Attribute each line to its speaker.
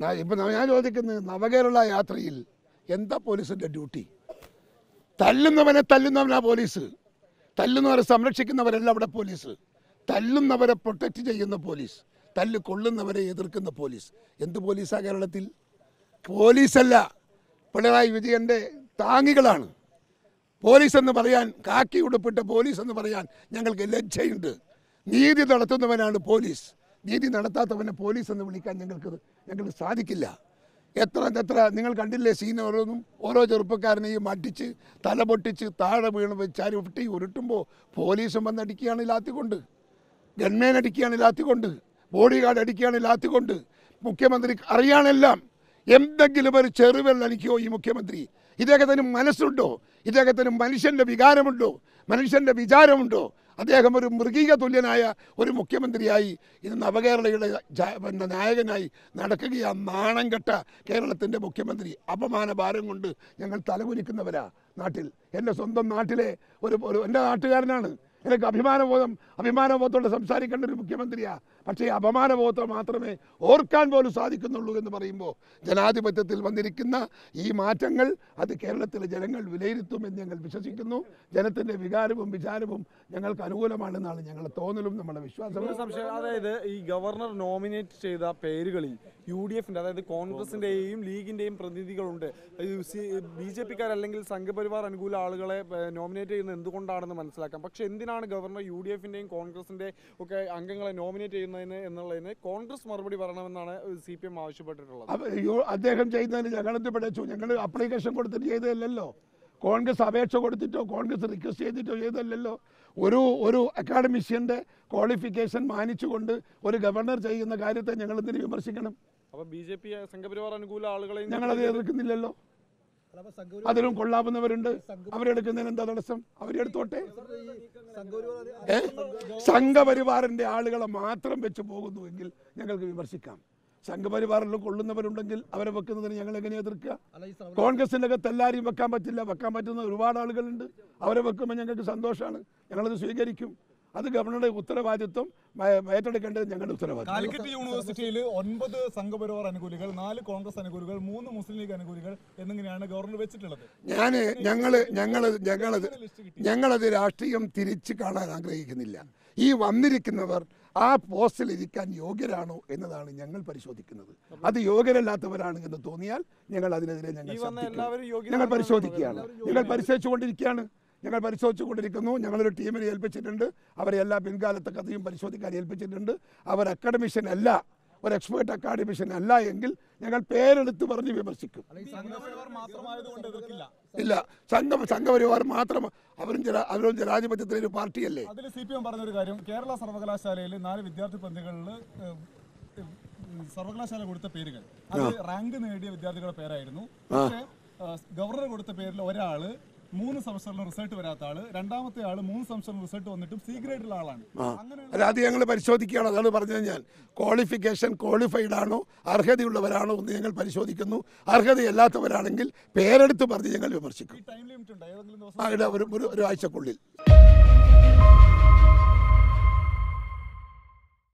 Speaker 1: ന- ഇപ്പൊ ഞാൻ ചോദിക്കുന്നത് നവകേരള യാത്രയിൽ എന്താ പോലീസിന്റെ ഡ്യൂട്ടി തല്ലുന്നവനെ തല്ലുന്നവനാ പോലീസ് തല്ലുന്നവരെ സംരക്ഷിക്കുന്നവരല്ല അവിടെ പോലീസ് തല്ലുന്നവരെ പ്രൊട്ടക്റ്റ് ചെയ്യുന്ന പോലീസ് തല്ല് കൊള്ളുന്നവരെ എതിർക്കുന്ന പോലീസ് എന്ത് പോലീസാ കേരളത്തിൽ പോലീസല്ല പിണറായി വിജയൻ്റെ താങ്ങികളാണ് പോലീസ് എന്ന് പറയാൻ കാക്കി ഉടുപ്പിട്ട പോലീസ് എന്ന് പറയാൻ ഞങ്ങൾക്ക് ലജ്ജയുണ്ട് നീതി നടത്തുന്നവനാണ് പോലീസ് നീതി നടത്താത്തവനെ പോലീസ് എന്ന് വിളിക്കാൻ ഞങ്ങൾക്ക് ഞങ്ങൾക്ക് സാധിക്കില്ല എത്ര എത്ര നിങ്ങൾ കണ്ടില്ലേ സീൻ ഓരോന്നും ഓരോ ചെറുപ്പക്കാരനെയും അടിച്ച് തല പൊട്ടിച്ച് താഴെ വീണ് വെച്ച് ചുരുട്ടി ഉരുട്ടുമ്പോൾ പോലീസും വന്ന് അടിക്കുകയാണ് ലാത്തിക്കൊണ്ട് ഗൺമേൻ അടിക്കുകയാണ് ലാത്തിക്കൊണ്ട് ബോഡി ഗാർഡ് അടിക്കുകയാണ് ലാത്തിക്കൊണ്ട് മുഖ്യമന്ത്രി അറിയാണെല്ലാം എന്തെങ്കിലും ഒരു ചെറുവിരൽ അടിക്കുമോ ഈ മുഖ്യമന്ത്രി ഇദ്ദേഹത്തിന് മനസ്സുണ്ടോ ഇദ്ദേഹത്തിന് മനുഷ്യൻ്റെ വികാരമുണ്ടോ മനുഷ്യൻ്റെ വിചാരമുണ്ടോ അദ്ദേഹം ഒരു മൃഗീക തുല്യനായ ഒരു മുഖ്യമന്ത്രിയായി ഇന്ന് നവകേരളയുടെ ജ- പിന്നെ നായകനായി നടക്കുകയാണ് നാണം കെട്ട കേരളത്തിൻ്റെ മുഖ്യമന്ത്രി അപമാന ഭാരം കൊണ്ട് ഞങ്ങൾ തലകുനിക്കുന്നവരാ നാട്ടിൽ എൻ്റെ സ്വന്തം നാട്ടിലെ ഒരു ഒരു എൻ്റെ നാട്ടുകാരനാണ് എനിക്ക് അഭിമാനബോധം അഭിമാനബോധത്തോടെ സംസാരിക്കേണ്ട ഒരു മുഖ്യമന്ത്രിയാ പക്ഷേ ഈ അപമാനബോധം മാത്രമേ ഓർക്കാൻ പോലും സാധിക്കുന്നുള്ളൂ എന്ന് പറയുമ്പോൾ ജനാധിപത്യത്തിൽ വന്നിരിക്കുന്ന ഈ മാറ്റങ്ങൾ അത് കേരളത്തിലെ ജനങ്ങൾ വിലയിരുത്തുമെന്ന് ഞങ്ങൾ വിശ്വസിക്കുന്നു ജനത്തിൻ്റെ വികാരവും വിചാരവും ഞങ്ങൾക്ക് അനുകൂലമാണെന്നാണ് ഞങ്ങളുടെ തോന്നലും നമ്മുടെ വിശ്വാസവും
Speaker 2: ഒരു സംശയം അതായത് ഈ ഗവർണർ നോമിനേറ്റ് ചെയ്ത പേരുകളിൽ യു ഡി എഫിന്റെ അതായത് കോൺഗ്രസിന്റെയും ലീഗിന്റെയും പ്രതിനിധികളുണ്ട് ബി ജെ പിക്കാർ അല്ലെങ്കിൽ സംഘപരിവാർ അനുകൂല ആളുകളെ നോമിനേറ്റ് ചെയ്യുന്നത് എന്തുകൊണ്ടാണെന്ന് മനസ്സിലാക്കാം പക്ഷെ എന്തിനാണ് ഗവർണർ യു ഡി എഫിന്റെയും കോൺഗ്രസിന്റെ ഒക്കെ അംഗങ്ങളെ നോമിനേറ്റ് ചെയ്യുന്നതിന് എന്നുള്ളതിന് കോൺഗ്രസ് മറുപടി പറയണമെന്നാണ് സി പി എം ആവശ്യപ്പെട്ടിട്ടുള്ളത്
Speaker 1: അവ- യു- അദ്ദേഹം ചെയ്യുന്നതിന് ഞങ്ങളെന്ത് പിടച്ചു ഞങ്ങൾ അപ്ലിക്കേഷൻ കൊടുത്തിട്ട് ചെയ്തതല്ലല്ലോ കോൺഗ്രസ് അപേക്ഷ കൊടുത്തിട്ടോ കോൺഗ്രസ് റിക്വസ്റ്റ് ചെയ്തിട്ടോ ചെയ്തതല്ലല്ലോ ഒരു ഒരു അക്കാഡമിഷ്യൻ്റെ ക്വാളിഫിക്കേഷൻ മാനിച്ചുകൊണ്ട് ഒരു ഗവർണർ ചെയ്യുന്ന കാര്യത്തെ ഞങ്ങൾ എന്തിനു വിമർശിക്കണം
Speaker 2: അപ്പൊ ബി ജെ പി സംഘപരിവാർ അനുകൂല ആളുകളെയും
Speaker 1: ഞങ്ങളത് എതിർക്കുന്നില്ലല്ലോ അതിലും കൊള്ളാവുന്നവരുണ്ട് അവരെടുക്കുന്നതിന് എന്താ തടസ്സം അവരെടുത്തോട്ടെ ഏ സംഘപരിവാറിന്റെ ആളുകളെ മാത്രം വെച്ച് പോകുന്നുവെങ്കിൽ ഞങ്ങൾക്ക് വിമർശിക്കാം സംഘപരിവാറിൽ കൊള്ളുന്നവരുണ്ടെങ്കിൽ അവരെ വെക്കുന്നതിന് ഞങ്ങൾ എങ്ങനെ എതിർക്കുക കോൺഗ്രസിൻ്റെ അകത്ത് എല്ലാവരെയും വെക്കാൻ പറ്റില്ല വെക്കാൻ പറ്റുന്ന ഒരുപാട് ആളുകളുണ്ട് അവരെ വെക്കുമ്പോൾ ഞങ്ങൾക്ക് സന്തോഷമാണ് ഞങ്ങളത് സ്വീകരിക്കും അത് ഗവർണറുടെ ഉത്തരവാദിത്വം മ- ഏറ്റെടുക്കേണ്ടത് ഞങ്ങളുടെ ഉത്തരവാദിത്വം
Speaker 3: കാലിക്കറ്റ് യൂണിവേഴ്സിറ്റിയിൽ ഒൻപത് സംഘപരിവാർ അനുകൂലികൾ നാല് കോൺഗ്രസ് അനുകൂലികൾ മൂന്ന് മുസ്ലിം ലീഗ് അനുകൂലികൾ എന്നിങ്ങനെയാണ് ഗവർണർ വെച്ചിട്ടുള്ളത്
Speaker 1: ഞാൻ ഞങ്ങൾ ഞങ്ങളത് ഞങ്ങളത് ഞങ്ങളത് രാഷ്ട്രീയം തിരിച്ച് കാണാൻ ആഗ്രഹിക്കുന്നില്ല ഈ വന്നിരിക്കുന്നവർ ആ പോസ്റ്റിൽ ഇരിക്കാൻ യോഗ്യരാണോ എന്നതാണ് ഞങ്ങൾ പരിശോധിക്കുന്നത് അത് യോഗ്യരല്ലാത്തവരാണ് എന്ന് തോന്നിയാൽ ഞങ്ങൾ അതിനെതിരെ ഞങ്ങൾ
Speaker 2: ഈ വന്ന
Speaker 1: ശബ്ദിക്കും.
Speaker 2: എല്ലാവരും യോഗ്യരാണെന്നാണ്
Speaker 1: ഞങ്ങൾ പരിശോധിക്കുകയാണ് ഞങ്ങൾ പരിശോധിച്ചുകൊണ്ടിരിക്കുകയാണ് ഞങ്ങൾ പരിശോധിച്ചുകൊണ്ടിരിക്കുന്നു ഞങ്ങളൊരു ടീമിനെ ഏൽപ്പിച്ചിട്ടുണ്ട് അവരെ എല്ലാ പിൻകാലത്തെ കഥയും പരിശോധിക്കാൻ ഏൽപ്പിച്ചിട്ടുണ്ട് അവർ അക്കാഡമിഷ്യൻ അല്ല ഒരു എക്സ്പേർട്ട് അക്കാഡമിഷ്യൻ അല്ല എങ്കിൽ ഞങ്ങൾ പേരെടുത്ത് പറഞ്ഞ് വിമർശിക്കും
Speaker 3: സംഘപരിവാർ മാത്രമായതുകൊണ്ട് എതിർക്കില്ല
Speaker 1: ഇല്ല സംഘം സംഘപരിവാർ മാത്രം അവരും ജന അവരും ജനാധിപത്യത്തിലെ ഒരു പാർട്ടിയല്ലേ
Speaker 3: അതിൽ സി പി എം പറഞ്ഞൊരു കാര്യം കേരള സർവകലാശാലയിൽ നാല് വിദ്യാർത്ഥി പ്രതികളിൽ സർവകലാശാല കൊടുത്ത പേരുകൾ അത് റാങ്ക് നേടിയ വിദ്യാർത്ഥികളുടെ പേരായിരുന്നു പക്ഷേ ഏഹ്, ഗവർണർ കൊടുത്ത പേരിൽ ഒരാള് മൂന്ന് സെമസ്റ്ററിലും റിസൾട്ട് വരാത്ത ആള് രണ്ടാമത്തെ ആള് മൂന്ന് സെമസ്റ്ററിലും റിസൾട്ട് വന്നിട്ടും സി ഗ്രേഡിലുള്ള ആളാണ് അങ്ങനെ
Speaker 1: അല്ല അത് ഞങ്ങൾ പരിശോധിക്കുകയാണ് അതാണ് പറഞ്ഞത് ഞാൻ ക്വാളിഫിക്കേഷൻ ക്വാളിഫൈഡ് ആണോ അർഹതയുള്ളവരാണോ എന്ന് ഞങ്ങൾ പരിശോധിക്കുന്നു അർഹതയല്ലാത്തവരാണെങ്കിൽ പേരെടുത്ത് പറഞ്ഞ് ഞങ്ങൾ വിമർശിക്കും
Speaker 3: ടൈം ലിമിറ്റ് ഉണ്ട് ഏതെങ്കിലും ദിവസം
Speaker 1: ആ ഇട ഒരു ഒരു ഒരാഴ്ചക്കുള്ളിൽ